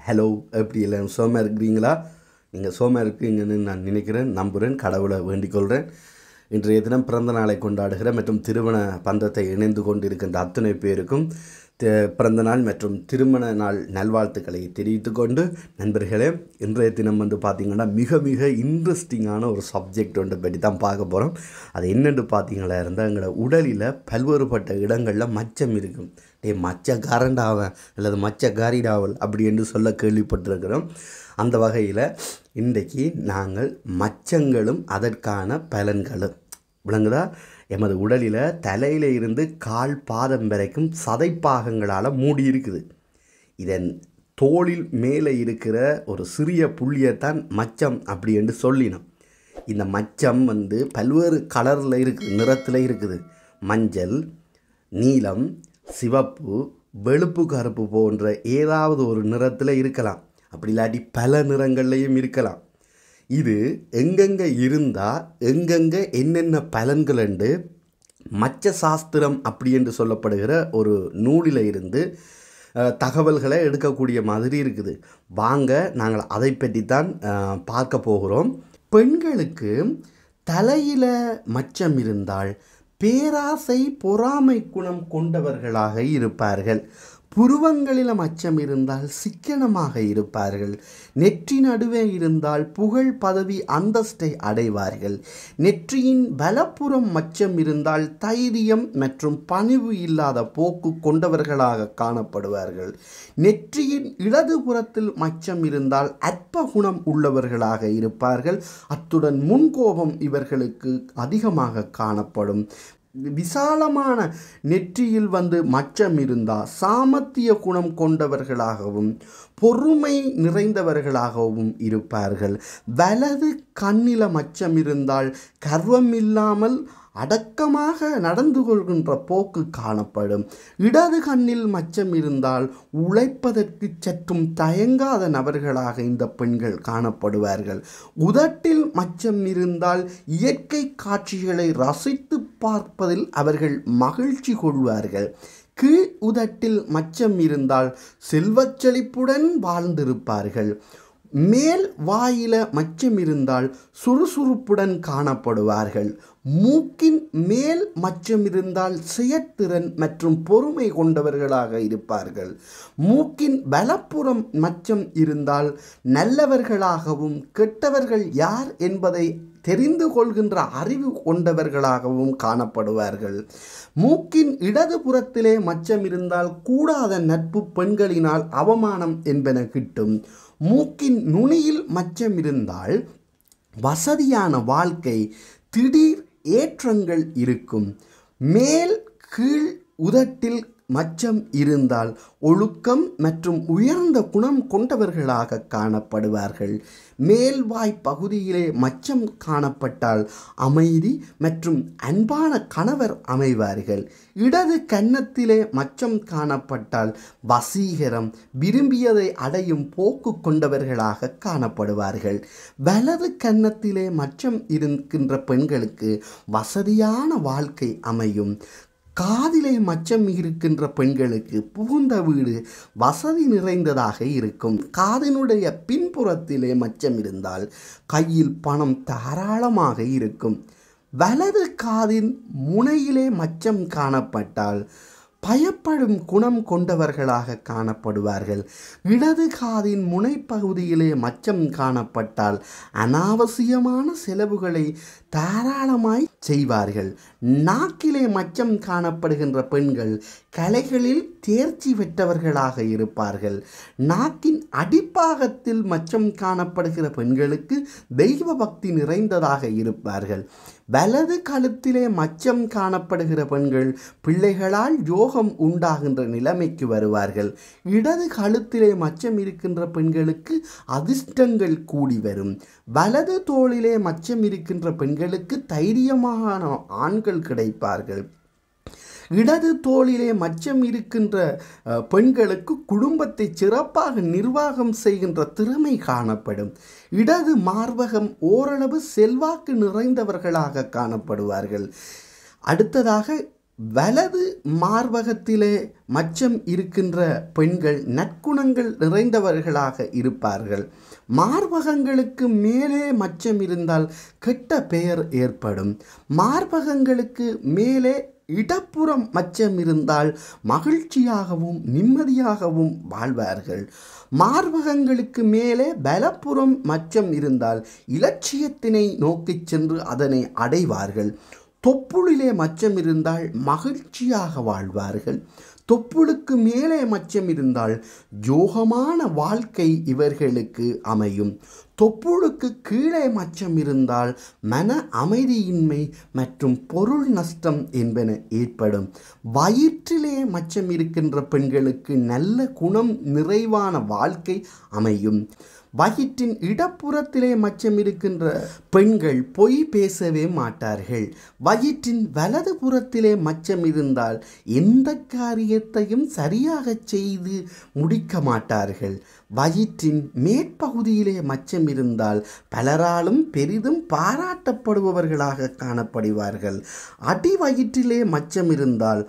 hello எப்படி எல்லாம் சோமா இருக்கிறீங்களா நீங்கள் சோமா இருக்கீங்கன்னு நான் நினைக்கிறேன் நம்புகிறேன் கடவுளை வேண்டிக் கொள்கிறேன் இன்றைய தினம் பிறந்த நாளை கொண்டாடுகிற மற்றும் திருமண பந்தத்தை இணைந்து கொண்டிருக்கின்ற அத்தனை பேருக்கும் தி- பிறந்த நாள் மற்றும் திருமண நாள் நல்வாழ்த்துக்களை தெரிவித்து கொண்டு நண்பர்களே இன்றைய தினம் வந்து பார்த்திங்கன்னா மிக மிக இன்ட்ரெஸ்டிங்கான ஒரு சப்ஜெக்ட் ஒன்றை பற்றி தான் பார்க்க போகிறோம் அது என்னென்னு பார்த்தீங்களா இருந்தால் எங்களோட உடலில் பல்வேறுபட்ட இடங்களில் மச்சம் இருக்கும் டே மச்சக்காரண்டாவன் அல்லது மச்சக்காரிடாவல் அப்படி என்று சொல்ல கேள்விப்பட்டிருக்கிறோம் அந்த வகையில் இன்றைக்கு நாங்கள் மச்சங்களும் அதற்கான பலன்களும் விளங்குதா எமது உடலில் தலையில இருந்து கால் பாதம் வரைக்கும் சதைப்பாகங்களால் மூடி இருக்குது இதன் தோளில் மேலே இருக்கிற ஒரு சிறிய புள்ளியைத்தான் மச்சம் அப்படி என்று சொல்லினோம் இந்த மச்சம் வந்து பல்வேறு கலரில் இருக்குது நிறத்தில் இருக்குது மஞ்சள் நீலம் சிவப்பு வெளுப்பு கருப்பு போன்ற ஏதாவது ஒரு நிறத்தில் இருக்கலாம் அப்படி இல்லாட்டி பல நிறங்கள்லையும் இருக்கலாம் இது எங்கெங்கே இருந்தால் எங்கெங்கே என்னென்ன பலன்கள் என்று மச்ச சாஸ்திரம் அப்படி என்று சொல்லப்படுகிற ஒரு நூலில் இருந்து அஹ், தகவல்களை எடுக்கக்கூடிய மாதிரி இருக்குது வாங்க நாங்கள் அதை பற்றி தான் அஹ், பார்க்க போகிறோம் பெண்களுக்கு தலையில் மச்சம் இருந்தால் பேராசை பொறாமை குணம் கொண்டவர்களாக இருப்பார்கள் புருவங்களில் மச்சம் இருந்தால் சிக்கனமாக இருப்பார்கள் நெற்றி நடுவே இருந்தால் புகழ் பதவி அந்தஸ்தை அடைவார்கள் நெற்றியின் வலப்புறம் மச்சம் இருந்தால் தைரியம் மற்றும் பணிவு இல்லாத போக்கு கொண்டவர்களாக காணப்படுவார்கள் நெற்றியின் இடதுபுறத்தில் மச்சம் இருந்தால் அற்ப குணம் உள்ளவர்களாக இருப்பார்கள் அத்துடன் முன்கோபம் இவர்களுக்கு அதிகமாக காணப்படும் விசாலமான நெற்றியில் வந்து மச்சம் இருந்தால் சாமர்த்திய குணம் கொண்டவர்களாகவும் பொறுமை நிறைந்தவர்களாகவும் இருப்பார்கள் வலது கண்ணில மச்சம் இருந்தால் கர்வம் இல்லாமல் அடக்கமாக நடந்து கொள்கின்ற போக்கு காணப்படும் இடது கண்ணில் மச்சம் இருந்தால் உழைப்பதற்கு சற்றும் தயங்காத நபர்களாக இந்த பெண்கள் காணப்படுவார்கள் உதட்டில் மச்சம் இருந்தால் இயற்கை காட்சிகளை ரசித்து பார்ப்பதில் அவர்கள் மகிழ்ச்சி கொள்வார்கள் கீழ் உதட்டில் மச்சம் இருந்தால் செல்வச் செழிப்புடன் வாழ்ந்திருப்பார்கள் மேல் வாயில மச்சம் இருந்தால் சுறுசுறுப்புடன் காணப்படுவார்கள் மூக்கின் மேல் மச்சம் இருந்தால் செயற்திறன் மற்றும் பொறுமை கொண்டவர்களாக இருப்பார்கள் மூக்கின் வலப்புறம் மச்சம் இருந்தால் நல்லவர்களாகவும் கெட்டவர்கள் யார் என்பதை தெரிந்து கொள்கின்ற அறிவு கொண்டவர்களாகவும் காணப்படுவார்கள் மூக்கின் இடதுபுறத்திலே மச்சம் இருந்தால் கூடாத நட்பு பெண்களினால் அவமானம் என்பன கிட்டும் மூக்கின் நுனியில் மச்சம் இருந்தால் வசதியான வாழ்க்கை திடீர் ஏற்றங்கள் இருக்கும் மேல் கீழ் உதட்டில் மச்சம் இருந்தால் ஒழுக்கம் மற்றும் உயர்ந்த குணம் கொண்டவர்களாக காணப்படுவார்கள் மேல்வாய் பகுதியிலே மச்சம் காணப்பட்டால் அமைதி மற்றும் அன்பான கணவர் அமைவார்கள் இடது கன்னத்திலே மச்சம் காணப்பட்டால் வசீகரம் விரும்பியதை அடையும் போக்கு கொண்டவர்களாக காணப்படுவார்கள் வலது கன்னத்திலே மச்சம் இருக்கின்ற பெண்களுக்கு வசதியான வாழ்க்கை அமையும் காதிலே மச்சம் இருக்கின்ற பெண்களுக்கு புகுந்த வீடு வசதி நிறைந்ததாக இருக்கும் காதினுடைய பின்புறத்திலே மச்சம் இருந்தால் கையில் பணம் தாராளமாக இருக்கும் வலது காதின் முனையிலே மச்சம் காணப்பட்டால் பயப்படும் குணம் கொண்டவர்களாக காணப்படுவார்கள் இடது காதின் முனைப்பகுதியிலே மச்சம் காணப்பட்டால் அனாவசியமான செலவுகளை தாராளமாய் செய்வார்கள் நாக்கிலே மச்சம் காணப்படுகின்ற பெண்கள் கலைகளில் தேர்ச்சி பெற்றவர்களாக இருப்பார்கள் நாக்கின் அடிப்பாகத்தில் மச்சம் காணப்படுகிற பெண்களுக்கு தெய்வ பக்தி நிறைந்ததாக இருப்பார்கள் வலது கழுத்திலே மச்சம் காணப்படுகிற பெண்கள் பிள்ளைகளால் யோகம் உண்டாகின்ற நிலைமைக்கு வருவார்கள் இடது கழுத்திலே மச்சம் இருக்கின்ற பெண்களுக்கு அதிர்ஷ்டங்கள் கூடி வரும் வலது தோளிலே மச்சம் இருக்கின்ற பெண்களுக்கு தைரியமான ஆண்கள் கிடைப்பார்கள் இடது தோளிலே மச்சம் இருக்கின்ற அஹ், பெண்களுக்கு குடும்பத்தை சிறப்பாக நிர்வாகம் செய்கின்ற திறமை காணப்படும் இடது மார்பகம் ஓரளவு செல்வாக்கு நிறைந்தவர்களாக காணப்படுவார்கள் அடுத்ததாக வலது மார்பகத்திலே மச்சம் இருக்கின்ற பெண்கள் நற்குணங்கள் நிறைந்தவர்களாக இருப்பார்கள் மார்பகங்களுக்கு மேலே மச்சம் இருந்தால் கெட்ட பெயர் ஏற்படும் மார்பகங்களுக்கு மேலே இடப்புறம் மச்சம் இருந்தால் மகிழ்ச்சியாகவும் நிம்மதியாகவும் வாழ்வார்கள் மார்பகங்களுக்கு மேலே பலப்புறம் மச்சம் இருந்தால் இலட்சியத்தினை நோக்கிச் சென்று அதனை அடைவார்கள் தொப்புளிலே மச்சம் இருந்தால் மகிழ்ச்சியாக வாழ்வார்கள் தொப்புளுக்கு மேலே மச்சம் இருந்தால் யோகமான வாழ்க்கை இவர்களுக்கு அமையும் தொப்புளுக்கு கீழே மச்சம் இருந்தால் மன அமைதியின்மை மற்றும் பொருள் நஷ்டம் என்பன ஏற்படும் வயிற்றிலே மச்சம் இருக்கின்ற பெண்களுக்கு நல்ல குணம் நிறைவான வாழ்க்கை அமையும் வயிற்றின் இடப்புறத்திலே மச்சம் இருக்கின்ற பெண்கள் பொய் பேசவே மாட்டார்கள் வயிற்றின் வலது புறத்திலே மச்சம் இருந்தால் எந்த காரியத்தையும் சரியாக செய்து முடிக்க மாட்டார்கள் வயிற்றின் மேற்பகுதியிலே மச்சம் இருந்தால் பலராலும் பெரிதும் பாராட்டப்படுபவர்களாக காணப்படுவார்கள் அடி வயிற்றிலே மச்சம் இருந்தால்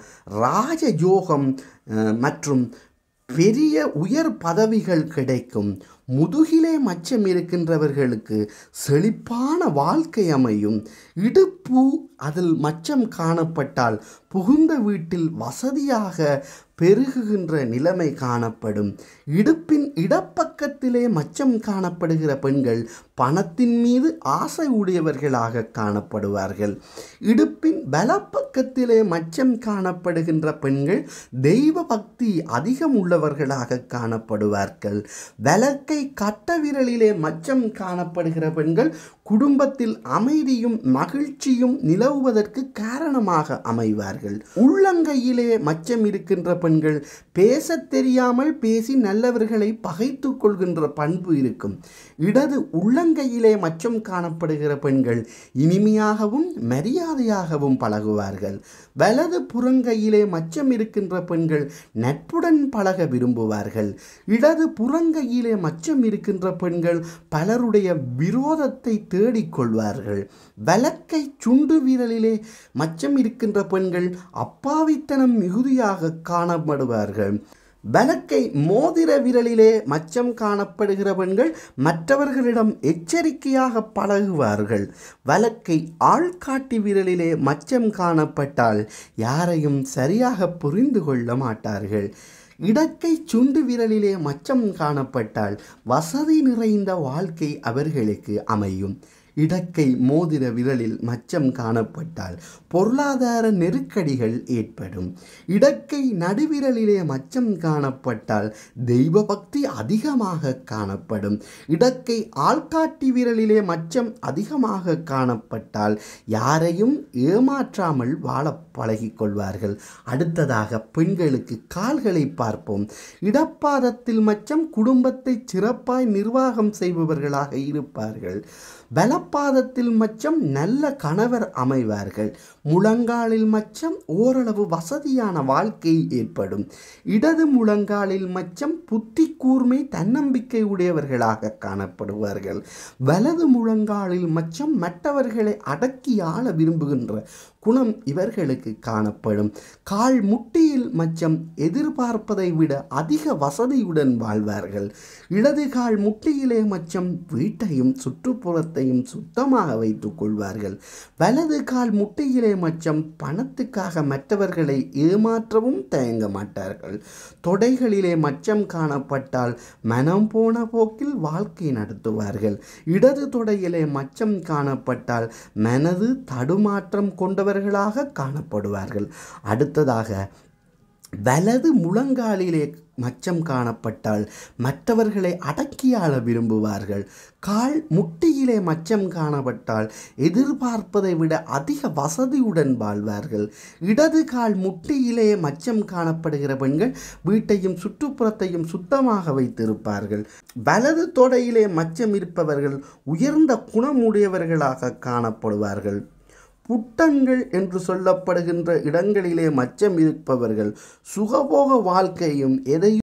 ராஜயோகம் அஹ், மற்றும் பெரிய உயர் பதவிகள் கிடைக்கும் முதுகிலே மச்சம் இருக்கின்றவர்களுக்கு செழிப்பான வாழ்க்கை அமையும் இடுப்பு அதில் மச்சம் காணப்பட்டால் புகுந்த வீட்டில் வசதியாக பெருகுகின்ற நிலைமை காணப்படும் இடுப்பின் இடப்பக்கத்திலே மச்சம் காணப்படுகிற பெண்கள் பணத்தின் மீது ஆசை உடையவர்களாக காணப்படுவார்கள் இடுப்பின் பலப்பக்கத்திலே மச்சம் காணப்படுகின்ற பெண்கள் தெய்வ பக்தி அதிகம் உள்ளவர்களாக காணப்படுவார்கள் விளக்கை கட்ட விரலிலே மச்சம் காணப்படுகிற பெண்கள் குடும்பத்தில் அமைதியும் மகிழ்ச்சியும் நிலவுவதற்கு காரணமாக அமைவார்கள் உள்ளங்கையிலே மச்சம் இருக்கின்ற பெண்கள் பேசத் தெரியாமல் பேசி நல்லவர்களை பகைத்து கொள்கின்ற பண்பு இருக்கும் இடது உள்ளங்கையிலே மச்சம் காணப்படுகிற பெண்கள் இனிமையாகவும் மரியாதையாகவும் பழகுவார்கள் வலது புறங்கையிலே மச்சம் இருக்கின்ற பெண்கள் நட்புடன் பழக விரும்புவார்கள் இடது புறங்கையிலே மச்சம் இருக்கின்ற பெண்கள் பலருடைய விரோதத்தை தேடிக்கொள்வார்கள் வலக்கை சுண்டு விரலிலே மச்சம் இருக்கின்ற பெண்கள் அப்பாவித்தனம் மிகுதியாக காணப்படுவார்கள் வலக்கை மோதிர விரலிலே மச்சம் காணப்படுகிற பெண்கள் மற்றவர்களிடம் எச்சரிக்கையாக பழகுவார்கள் வலக்கை ஆள்காட்டி விரலிலே மச்சம் காணப்பட்டால் யாரையும் சரியாக புரிந்து கொள்ள மாட்டார்கள் இடக்கை சுண்டு விரலிலே மச்சம் காணப்பட்டால் வசதி நிறைந்த வாழ்க்கை அவர்களுக்கு அமையும் இடக்கை மோதிர விரலில் மச்சம் காணப்பட்டால் பொருளாதார நெருக்கடிகள் ஏற்படும் இடக்கை நடுவிரலிலே மச்சம் காணப்பட்டால் தெய்வ பக்தி அதிகமாக காணப்படும் இடக்கை ஆள்காட்டி விரலிலே மச்சம் அதிகமாக காணப்பட்டால் யாரையும் ஏமாற்றாமல் வாழ பழகிக் கொள்வார்கள் அடுத்ததாக பெண்களுக்கு கால்களை பார்ப்போம் இடப்பாதத்தில் மச்சம் குடும்பத்தை சிறப்பாய் நிர்வாகம் செய்பவர்களாக இருப்பார்கள் பலப்பாதத்தில் மச்சம் நல்ல கணவர் அமைவார்கள் முழங்காலில் மச்சம் ஓரளவு வசதியான வாழ்க்கை ஏற்படும் இடது முழங்காலில் மச்சம் புத்தி கூர்மை தன்னம்பிக்கை உடையவர்களாக காணப்படுவார்கள் வலது முழங்காலில் மச்சம் மற்றவர்களை அடக்கி ஆள விரும்புகின்ற குணம் இவர்களுக்கு காணப்படும் கால் முட்டியில் மச்சம் எதிர்பார்ப்பதை விட அதிக வசதியுடன் வாழ்வார்கள் இடது கால் முட்டியிலே மச்சம் வீட்டையும் சுற்றுப்புறத்தையும் சுத்தமாக வைத்துக் கொள்வார்கள் வலது கால் முட்டியிலே மச்சம் பணத்துக்காக மற்றவர்களை ஏமாற்றவும் தயங்க மாட்டார்கள் தொடைகளிலே மச்சம் காணப்பட்டால் மனம் போன போக்கில் வாழ்க்கை நடத்துவார்கள் இடது தொடையிலே மச்சம் காணப்பட்டால் மனது தடுமாற்றம் கொண்டவர்களாக காணப்படுவார்கள் அடுத்ததாக வலது முழங்காலிலே மச்சம் காணப்பட்டால் மற்றவர்களை அடக்கியாள விரும்புவார்கள் கால் முட்டியிலே மச்சம் காணப்பட்டால் எதிர்பார்ப்பதை விட அதிக வசதியுடன் வாழ்வார்கள் இடது கால் முட்டியிலே மச்சம் காணப்படுகிற பெண்கள் வீட்டையும் சுற்றுப்புறத்தையும் சுத்தமாக வைத்திருப்பார்கள் வலது தொடையிலே மச்சம் இருப்பவர்கள் உயர்ந்த குணமுடையவர்களாக காணப்படுவார்கள் புட்டங்கள் என்று சொல்லப்படுகின்ற இடங்களிலே மச்சம் இருப்பவர்கள் சுகபோக வாழ்க்கையும் எதையும்